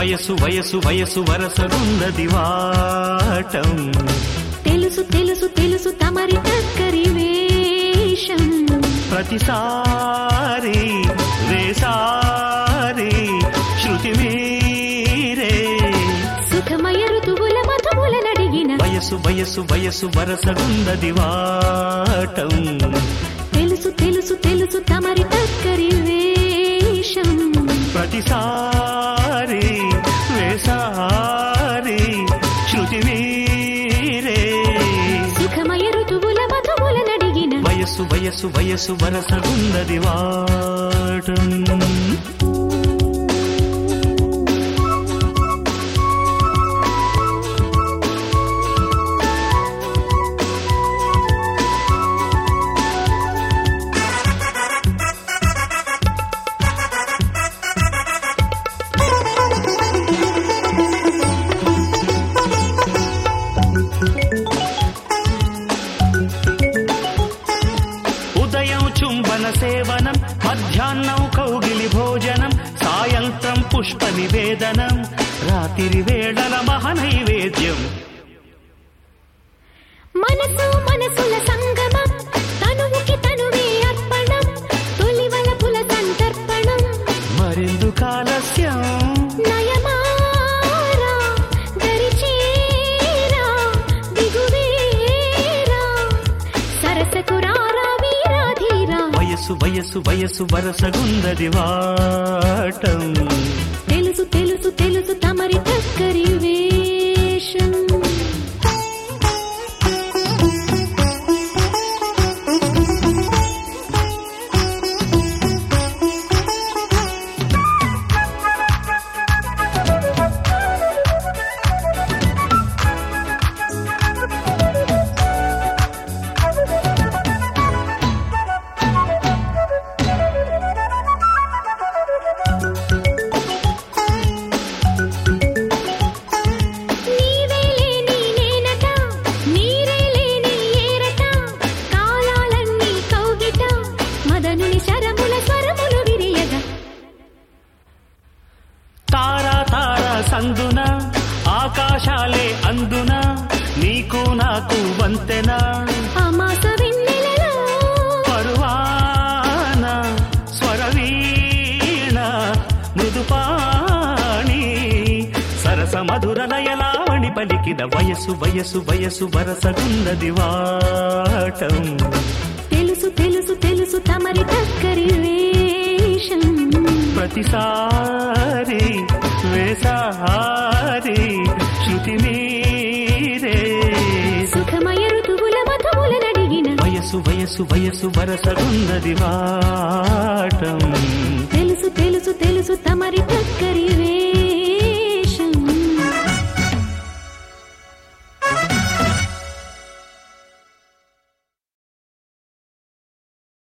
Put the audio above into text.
వయసు వయసు వయసు వరసగుందది వాటం తెలుసు తెలుసు తెలుసు తమరి టక్కరి వేషం ప్రతిసారి వేసారి శృతి మీరే సుఖమయ ఋతువుల మధువుల నడిగిన వయసు వయసు వయసు వరసగుందది వాటం తెలుసు తెలుసు తెలుసు తమరి టక్కరి వేషం ప్రతిసారి వేసారి శృతి మీరే సుఖమయ ఋతువుల మధువుల నడిగిన వయసు వయసు వయసు వరసగుందది వాటం ఉదయం చుంబన సేవనం మధ్యాహ్నం కౌగిలి భోజనం సాయంత్రం పుష్ప నివేదనం రాత్రి వేళల మహనైవేద్యం మనసు మనసుల సంగమం తనువుకి తనువే అర్పణం తొలివలపుల సంతర్పణం మరెందు కాలస్యం నయమారా దరిచేరా దిగువేరా సరసకు రారా వీరాధీరా వయసు వయసు వయసు వరసగుందది వాటం తెలుసు తెలుసు తెలుసు తమరి టక్కరి వేషం నీవేలే నీ నేనట నీరేలే నీ ఏరట కాలాలన్నీ కౌగిట మదనుని శరముల స్వరములు విరియగా తారా తారా సందున ఆకాశాలే అందున నీకు నాకు వంతెన అమాస వెన్నెలలో పరువాన స్వరవీణ మృదుపాణి సరస మధుర లయలావణి పలికిన వయసు వయసు వయసు వరసగుందది వాటం తెలుసు తెలుసు తెలుసు తమరి టక్కరి వేషం ప్రతిసారి వేసారి శృతి మీరే సుఖమయ ఋతువుల మధువుల నడిగిన వయసు వయసు వయసు వరసగుందది వాటం తెలుసు తెలుసు తెలుసు తమరి టక్కరి వేషం